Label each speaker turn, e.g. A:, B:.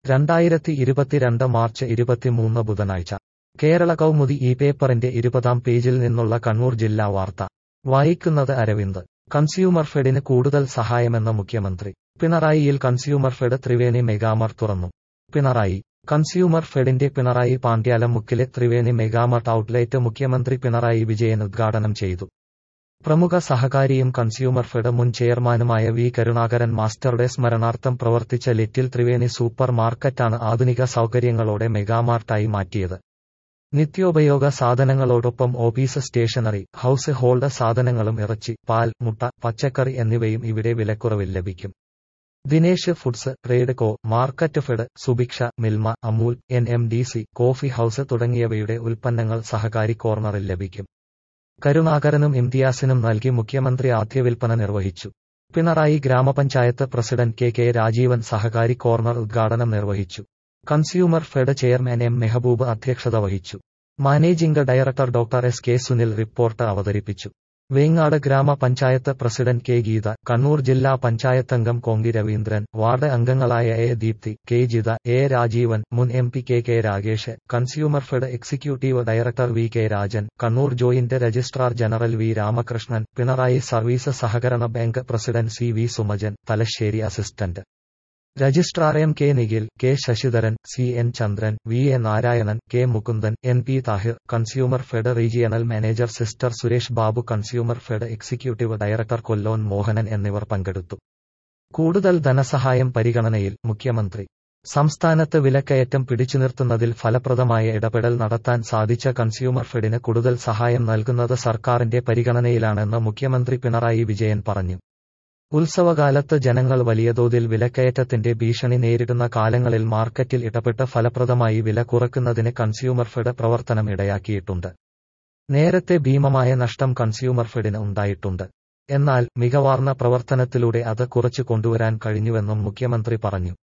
A: രണ്ടായിരത്തി ഇരുപത്തിരണ്ട് മാർച്ച് ഇരുപത്തിമൂന്ന് ബുധനാഴ്ച കേരള കൗമുദി ഈ പേപ്പറിന്റെ ഇരുപതാം പേജിൽ നിന്നുള്ള കണ്ണൂർ ജില്ലാ വാർത്ത വായിക്കുന്നത് അരവിന്ദ് കൺസ്യൂമർ ഫെഡിന് കൂടുതൽ സഹായമെന്ന മുഖ്യമന്ത്രി പിണറായിയിൽ കൺസ്യൂമർ ഫെഡ് ത്രിവേണി മെഗാമർ തുറന്നു പിണറായി കൺസ്യൂമർ ഫെഡിന്റെ പിണറായി പാണ്ഡ്യാലം മുക്കിലെ ത്രിവേണി മെഗാമർട്ട് ഔട്ട്ലെറ്റ് മുഖ്യമന്ത്രി പിണറായി വിജയൻ ഉദ്ഘാടനം ചെയ്തു പ്രമുഖ സഹകാരിയും കൺസ്യൂമർ ഫെഡ് മുൻ ചെയർമാനുമായ വി കരുണാകരൻ മാസ്റ്ററുടെ സ്മരണാർത്ഥം പ്രവർത്തിച്ച ലിറ്റിൽ ത്രിവേണി സൂപ്പർ മാർക്കറ്റാണ് ആധുനിക സൗകര്യങ്ങളോടെ മെഗാമാർട്ടായി മാറ്റിയത് നിത്യോപയോഗ സാധനങ്ങളോടൊപ്പം ഓഫീസ് സ്റ്റേഷനറി ഹൌസ് ഹോൾഡ് സാധനങ്ങളും ഇറച്ചി പാൽ മുട്ട പച്ചക്കറി എന്നിവയും ഇവിടെ വിലക്കുറവിൽ ലഭിക്കും Dinesh foods Raidco market fed Subhiksha Milma Amul N M D C coffee house തുടങ്ങിയവയുടെ ഉൽപ്പന്നങ്ങൾ സഹകാരി കോർണറിൽ ലഭിക്കും കരുണാകരനും ഇംതിയാസിനും നൽകി മുഖ്യമന്ത്രി ആദ്യ വിൽപ്പന നിർവഹിച്ചു പിണറായി ഗ്രാമപഞ്ചായത്ത് പ്രസിഡന്റ് കെ കെ രാജീവൻ സഹകാരി കോർണർ ഉദ്ഘാടനം നിർവഹിച്ചു consumer fed chairman M Mehaboob അധ്യക്ഷത വഹിച്ചു managing director doctor S K Sunil report അവതരിപ്പിച്ചു വേങ്ങാട് ഗ്രാമപഞ്ചായത്ത് പ്രസിഡന്റ് കെ ഗീത കണ്ണൂർ ജില്ലാ പഞ്ചായത്തംഗം കോങ്കി രവീന്ദ്രൻ വാർഡ് അംഗങ്ങളായ A Deepthi K Jitha A Rajeevan മുൻ M P K K Ragesh consumer fed executive director V K Rajan Kannur joint registrar general V Ramakrishnan Pinarayi service സഹകരണ bank president C V Sumajan Thalassery assistant registrar M K Nikhil K Sasidharan C N Chandran V A Narayanan K Mukundan N P Thahir consumer fed regional manager sister Suresh Babu consumer fed executive director Kollon Mohanan എന്നിവർ പങ്കെടുത്തു കൂടുതൽ ധനസഹായം പരിഗണനയിൽ മുഖ്യമന്ത്രി സംസ്ഥാനത്ത് വിലക്കയറ്റം പിടിച്ചുനിർത്തുന്നതിൽ ഫലപ്രദമായ ഇടപെടൽ നടത്താൻ സാധിച്ച കൺസ്യൂമർ ഫെഡിന് കൂടുതൽ സഹായം നൽകുന്നത് സർക്കാരിന്റെ പരിഗണനയിലാണെന്ന് മുഖ്യമന്ത്രി പിണറായി വിജയൻ പറഞ്ഞു ഉത്സവകാലത്ത് ജനങ്ങൾ വലിയ തോതിൽ വിലക്കയറ്റത്തിന്റെ ഭീഷണി നേരിടുന്ന കാലങ്ങളിൽ മാർക്കറ്റിൽ ഇടപെട്ട് ഫലപ്രദമായി വില കുറയ്ക്കുന്നതിന് കൺസ്യൂമർ ഫെഡ് പ്രവർത്തനം ഇടയാക്കിയിട്ടുണ്ട് നേരത്തെ ഭീമമായ നഷ്ടം കൺസ്യൂമർ ഫെഡിന് ഉണ്ടായിട്ടുണ്ട് എന്നാൽ മികവാർന്ന പ്രവർത്തനത്തിലൂടെ അത് കുറച്ചു കൊണ്ടുവരാൻ കഴിഞ്ഞുവെന്നും മുഖ്യമന്ത്രി പറഞ്ഞു